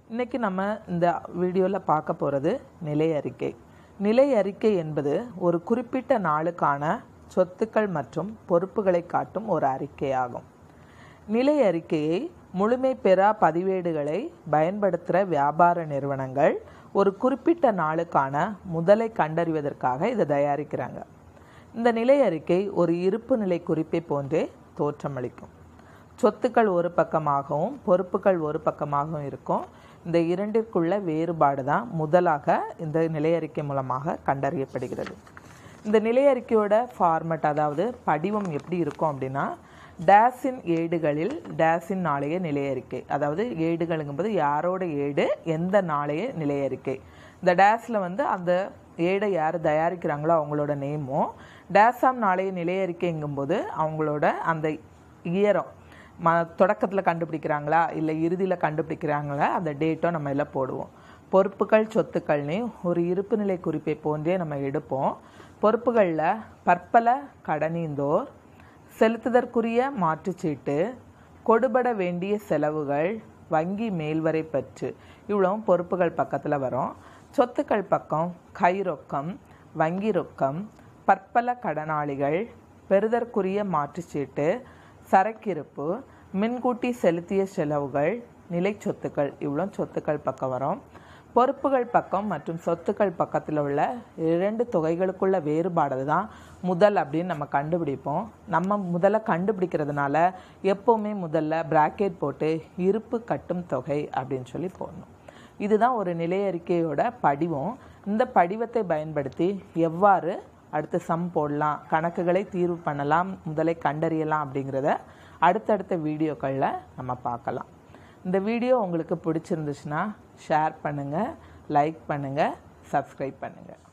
இன்னைக்கு நம்ம இந்த வீடியோவில் பார்க்க போகிறது நிலை அறிக்கை நிலை அறிக்கை என்பது ஒரு குறிப்பிட்ட நாளுக்கான சொத்துக்கள் மற்றும் பொறுப்புகளை காட்டும் ஒரு அறிக்கையாகும் நிலை அறிக்கையை முழுமை பெறா பதிவேடுகளை பயன்படுத்துகிற வியாபார நிறுவனங்கள் ஒரு குறிப்பிட்ட நாளுக்கான முதலை கண்டறிவதற்காக இதை தயாரிக்கிறாங்க இந்த நிலை அறிக்கை ஒரு இருப்பு நிலை குறிப்பை போன்றே தோற்றமளிக்கும் சொத்துக்கள் ஒரு பக்கமாகவும் பொறுப்புகள் ஒரு பக்கமாகவும் இருக்கும் இந்த இரண்டிற்குள்ள வேறுபாடு தான் முதலாக இந்த நிலையறிக்கை மூலமாக கண்டறியப்படுகிறது இந்த நிலையறிக்கையோட ஃபார்மட் அதாவது படிவம் எப்படி இருக்கும் அப்படின்னா டேஸின் ஏடுகளில் டேஸின் நாளைய நிலையறிக்கை அதாவது ஏடுகளுங்கும்போது யாரோட ஏடு எந்த நாளைய நிலையறிக்கை இந்த டேஸில் வந்து அந்த ஏடை யார் தயாரிக்கிறாங்களோ அவங்களோட நேமும் டேஸாம் நாளைய நிலையறிக்கைங்கும்போது அவங்களோட அந்த இயரம் ம தொடக்கத்தில் கண்டுபிடிக்கிறாங்களா இல்லை இறுதியில் கண்டுபிடிக்கிறாங்களா அந்த டேட்டோ நம்ம எல்லாம் போடுவோம் பொறுப்புகள் சொத்துக்கள்னு ஒரு இருப்பு நிலை குறிப்பை போன்றே நம்ம எடுப்போம் பொறுப்புகளில் பற்பல கடனீந்தோர் செலுத்துதற்குரிய மாற்றுச்சீட்டு கொடுபட வேண்டிய செலவுகள் வங்கி மேல்வரை பற்று இவ்வளவும் பொறுப்புகள் பக்கத்தில் வரும் சொத்துக்கள் பக்கம் கை ரொக்கம் வங்கி ரொக்கம் பற்பல கடனாளிகள் பெறுதற்குரிய மாற்றுச்சீட்டு சரக்கிருப்பு மின்கூட்டி செலுத்திய செலவுகள் நிலை சொத்துக்கள் இவ்வளோ சொத்துக்கள் பக்கம் வரும் பொறுப்புகள் பக்கம் மற்றும் சொத்துக்கள் பக்கத்தில் உள்ள இரண்டு தொகைகளுக்குள்ள வேறுபாடு தான் முதல் அப்படின்னு நம்ம கண்டுபிடிப்போம் நம்ம முதல்ல கண்டுபிடிக்கிறதுனால எப்போவுமே முதல்ல பிராக்கெட் போட்டு இருப்பு கட்டும் தொகை அப்படின்னு சொல்லி போடணும் இதுதான் ஒரு நிலையறிக்கையோட படிவம் இந்த படிவத்தை பயன்படுத்தி எவ்வாறு அடுத்து சம் போடலாம் கணக்குகளை தீர்வு பண்ணலாம் முதலை கண்டறியலாம் அப்படிங்கிறத அடுத்தடுத்த வீடியோக்களில் நம்ம பார்க்கலாம் இந்த வீடியோ உங்களுக்கு பிடிச்சிருந்துச்சுன்னா ஷேர் பண்ணுங்கள் லைக் பண்ணுங்கள் சப்ஸ்கிரைப் பண்ணுங்கள்